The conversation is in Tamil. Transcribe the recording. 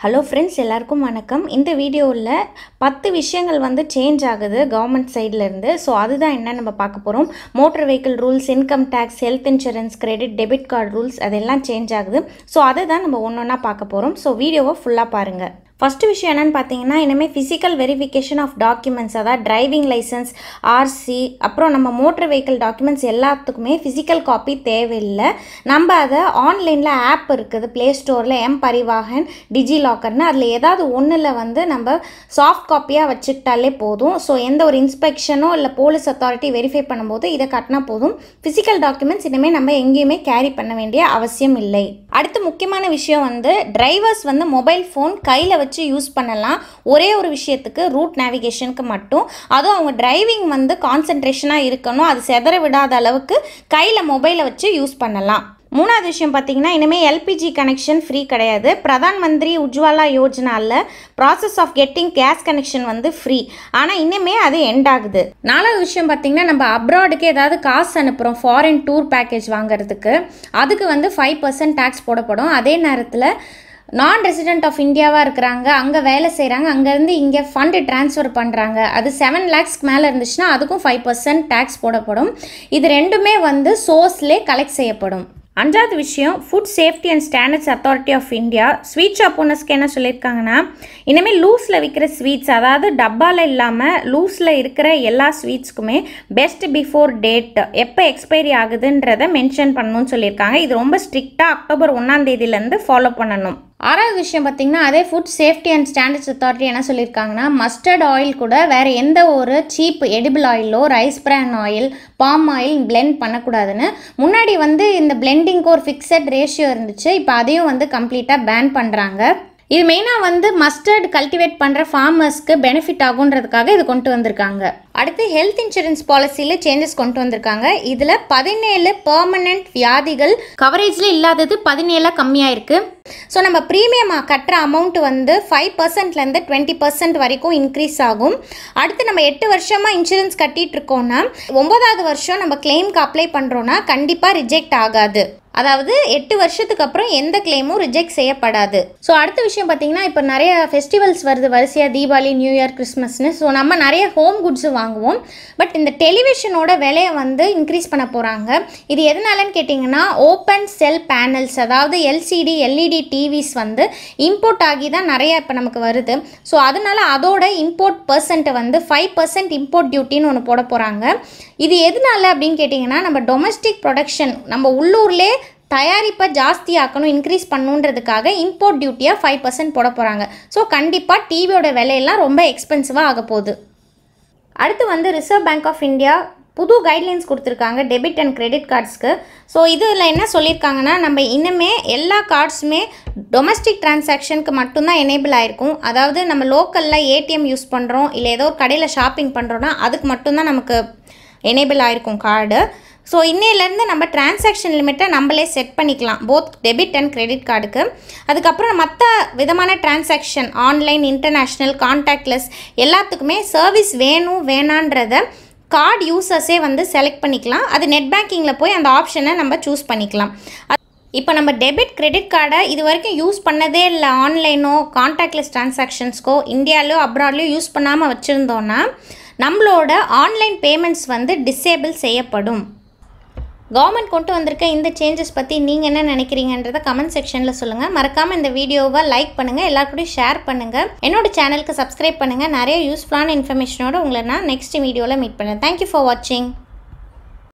ஹலோ ஃப்ரெண்ட்ஸ் எல்லாருக்கும் வணக்கம் இந்த வீடியோவில் பத்து விஷயங்கள் வந்து சேஞ்ச் ஆகுது கவர்மெண்ட் சைட்லேருந்து ஸோ அதுதான் என்ன நம்ம பார்க்க போகிறோம் motor vehicle rules income tax health insurance credit debit card rules அதெல்லாம் சேஞ்ச் ஆகுது ஸோ அதை தான் நம்ம ஒன்று ஒன்றா பார்க்க போகிறோம் ஸோ வீடியோவை ஃபுல்லாக பாருங்கள் ஃபஸ்ட்டு விஷயம் என்னென்னு பார்த்தீங்கன்னா இனிமேல் ஃபிசிக்கல் வெரிஃபிகேஷன் ஆஃப் டாக்குமெண்ட்ஸ் அதாவது டிரைவிங் லைசன்ஸ் ஆர்சி அப்புறம் நம்ம மோட்டர் வெஹிக்கிள் டாக்குமெண்ட்ஸ் எல்லாத்துக்குமே ஃபிசிக்கல் காப்பி தேவையில்லை நம்ம அதை ஆன்லைனில் ஆப் இருக்குது ப்ளே ஸ்டோரில் எம் பரிவாகன் டிஜி லாக்கர்னு அதில் ஏதாவது ஒன்றில் வந்து நம்ம சாஃப்ட் காப்பியாக வச்சுக்கிட்டாலே போதும் ஸோ எந்த ஒரு இன்ஸ்பெக்ஷனோ இல்லை போலீஸ் அத்தாரிட்டி வெரிஃபை பண்ணும்போது இதை கட்டினா போதும் ஃபிசிக்கல் டாக்குமெண்ட்ஸ் இனிமேல் நம்ம எங்கேயுமே கேரி பண்ண வேண்டிய அவசியம் இல்லை அடுத்து முக்கியமான விஷயம் வந்து டிரைவர்ஸ் வந்து மொபைல் ஃபோன் கையில் வச்சு யூஸ் பண்ணலாம் ஒரே ஒரு விஷயத்துக்கு ரூட் நேவிகேஷனுக்கு மட்டும் அதுவும் அவங்க டிரைவிங் வந்து கான்சென்ட்ரேஷனாக இருக்கணும் அது செதற விடாத அளவுக்கு கையில் மொபைலை வச்சு யூஸ் பண்ணலாம் மூணாவது விஷயம் பார்த்தீங்கன்னா இனிமேல் எல்பிஜி கனெக்ஷன் ஃப்ரீ கிடையாது பிரதான் மந்திரி உஜ்வாலா யோஜனாவில் process of getting gas connection வந்து ஃப்ரீ ஆனால் இன்னுமே அது எண்ட் ஆகுது நாலாவது விஷயம் பார்த்தீங்கன்னா நம்ம அப்ராடுக்கு ஏதாவது காசு அனுப்புகிறோம் ஃபாரின் டூர் பேக்கேஜ் வாங்குறதுக்கு அதுக்கு வந்து ஃபைவ் பர்சன்ட் டேக்ஸ் போடப்படும் அதே நேரத்தில் நான் ரெசிடென்ட் ஆஃப் இந்தியாவாக இருக்கிறாங்க அங்கே வேலை செய்கிறாங்க அங்கேருந்து இங்கே ஃபண்டு ட்ரான்ஸ்ஃபர் பண்ணுறாங்க அது செவன் லேக்ஸ்க்கு மேலே இருந்துச்சுன்னா அதுக்கும் ஃபைவ் பர்சன்ட் டேக்ஸ் போடப்படும் இது ரெண்டுமே வந்து சோர்ஸ்லே கலெக்ட் செய்யப்படும் அஞ்சாவது விஷயம் food safety and standards authority of India sweet shop ஓனர்ஸ்க்கு என்ன சொல்லியிருக்காங்கன்னா இனிமேல் லூஸில் விற்கிற ஸ்வீட்ஸ் அதாவது டப்பாவில் இல்லாமல் லூஸில் இருக்கிற எல்லா ஸ்வீட்ஸ்க்குமே பெஸ்ட் பிஃபோர் டேட் எப்போ எக்ஸ்பைரி ஆகுதுன்றதை மென்ஷன் பண்ணணும்னு சொல்லியிருக்காங்க இது ரொம்ப ஸ்ட்ரிக்டாக அக்டோபர் ஒன்றாம் தேதியிலேருந்து ஃபாலோ பண்ணணும் ஆறாவது விஷயம் பார்த்திங்கன்னா அதே food safety and standards authority என்ன சொல்லியிருக்காங்கன்னா மஸ்டர்ட் ஆயில் கூட வேறு எந்த ஒரு சீப் எடிபிள் ஆயிலோ rice bran oil palm oil blend பண்ணக்கூடாதுன்னு முன்னாடி வந்து இந்த பிளெண்டிங்க்கு ஒரு ஃபிக்ஸட் ரேஷியோ இருந்துச்சு இப்போ அதையும் வந்து கம்ப்ளீட்டாக பேன் பண்ணுறாங்க இது மெயினாக வந்து மஸ்டர்ட் கல்டிவேட் பண்ணுற ஃபார்மர்ஸ்க்கு பெனிஃபிட் ஆகுன்றதுக்காக இது கொண்டு வந்திருக்காங்க அடுத்து ஹெல்த் இன்சூரன்ஸ் பாலிசியில் சேஞ்சஸ் கொண்டு வந்திருக்காங்க இதில் பதினேழு பெர்மனன்ட் வியாதிகள் கவரேஜில் இல்லாதது பதினேழாக கம்மியாக இருக்குது ஸோ நம்ம ப்ரீமியம் கட்டுற அமௌண்ட் வந்து ஃபைவ் பர்சன்ட்லேருந்து டுவெண்ட்டி பர்சன்ட் வரைக்கும் இன்க்ரீஸ் ஆகும் அடுத்து நம்ம எட்டு வருஷமாக இன்சூரன்ஸ் கட்டிட்டு இருக்கோம்னா ஒன்பதாவது வருஷம் நம்ம கிளைம்க்கு அப்ளை பண்ணுறோன்னா கண்டிப்பாக ரிஜெக்ட் ஆகாது அதாவது எட்டு வருஷத்துக்கு அப்புறம் எந்த கிளைமும் ரிஜெக்ட் செய்யப்படாது ஸோ அடுத்த விஷயம் பார்த்தீங்கன்னா இப்போ நிறைய ஃபெஸ்டிவல்ஸ் வருது வரிசையாக தீபாவளி நியூ இயர் கிறிஸ்மஸ்னு ஸோ நம்ம நிறைய ஹோம் குட்ஸு வாங்குவோம் பட் இந்த டெலிவிஷனோட விலையை வந்து இன்க்ரீஸ் பண்ண போகிறாங்க இது எதனாலன்னு கேட்டிங்கன்னா ஓப்பன் செல் பேனல்ஸ் அதாவது எல்சிடி எல்இடி டிவிஸ் வந்து இம்போர்ட் ஆகி தான் நிறைய இப்போ நமக்கு வருது ஸோ அதனால அதோட இம்போர்ட் பர்சன்ட்டை வந்து ஃபைவ் பர்சன்ட் இம்போர்ட் டியூட்டின்னு ஒன்று போட போகிறாங்க இது எதனால அப்படின்னு கேட்டிங்கன்னா நம்ம டொமஸ்டிக் ப்ரொடக்ஷன் நம்ம உள்ளூர்லேயே தயாரிப்பை ஜாஸ்தியாக்கணும் இன்க்ரீஸ் பண்ணுன்றதுக்காக இம்போர்ட் டியூட்டியாக ஃபைவ் பர்சன்ட் போட போகிறாங்க ஸோ கண்டிப்பாக டிவியோட விலையெல்லாம் ரொம்ப எக்ஸ்பென்சிவாக ஆக போகுது அடுத்து வந்து ரிசர்வ் பேங்க் ஆஃப் இந்தியா புது கைட்லைன்ஸ் கொடுத்துருக்காங்க டெபிட் அண்ட் கிரெடிட் கார்ட்ஸ்க்கு ஸோ இதில் என்ன சொல்லியிருக்காங்கன்னா நம்ம இன்னுமே எல்லா கார்ட்ஸுமே டொமஸ்டிக் டிரான்சாக்ஷனுக்கு மட்டும்தான் எனேபிள் ஆயிருக்கும் அதாவது நம்ம லோக்கலில் ஏடிஎம் யூஸ் பண்ணுறோம் இல்லை ஏதோ ஒரு கடையில் ஷாப்பிங் பண்ணுறோன்னா அதுக்கு மட்டும்தான் நமக்கு எனேபிள் ஆயிருக்கும் கார்டு ஸோ இன்னையிலேருந்து நம்ம டிரான்சாக்ஷன் லிமிட்டை நம்மளே செட் பண்ணிக்கலாம் போத் டெபிட் அண்ட் கிரெடிட் கார்டுக்கு அதுக்கப்புறம் மற்ற விதமான டிரான்சாக்ஷன் ஆன்லைன் இன்டர்நேஷ்னல் கான்டாக்ட்லெஸ் எல்லாத்துக்குமே சர்வீஸ் வேணும் வேணான்றத கார்டு யூசர்ஸே வந்து செலக்ட் பண்ணிக்கலாம் அது நெட் பேங்கிங்கில் போய் அந்த ஆப்ஷனை நம்ம சூஸ் பண்ணிக்கலாம் இப்போ நம்ம டெபிட் கிரெடிட் கார்டை இது வரைக்கும் யூஸ் பண்ணதே இல்லை ஆன்லைனோ கான்டாக்ட்லெஸ் டிரான்சாக்ஷன்ஸ்க்கோ இந்தியாவிலோ அப்ராட்லேயோ யூஸ் பண்ணாமல் வச்சுருந்தோன்னா நம்மளோட ஆன்லைன் பேமெண்ட்ஸ் வந்து டிசேபிள் செய்யப்படும் கவர்மெண்ட் கொண்டு வந்திருக்க இந்த சேஞ்சஸ் பற்றி நீங்கள் என்ன நினைக்கிறீங்கன்றத கமெண்ட் செக்ஷனில் சொல்லுங்கள் மறக்காமல் இந்த வீடியோவை லைக் பண்ணுங்கள் எல்லாருக்கூடையும் ஷேர் பண்ணுங்கள் என்னோட சேனலுக்கு சப்ஸ்கிரைப் பண்ணுங்கள் நிறைய யூஸ்ஃபுல்லான இன்ஃபர்மேஷனோட உங்களை நான் நெக்ஸ்ட் வீடியோவில் மீட் பண்ணுறேன் தேங்க்யூ ஃபார் வாட்சிங்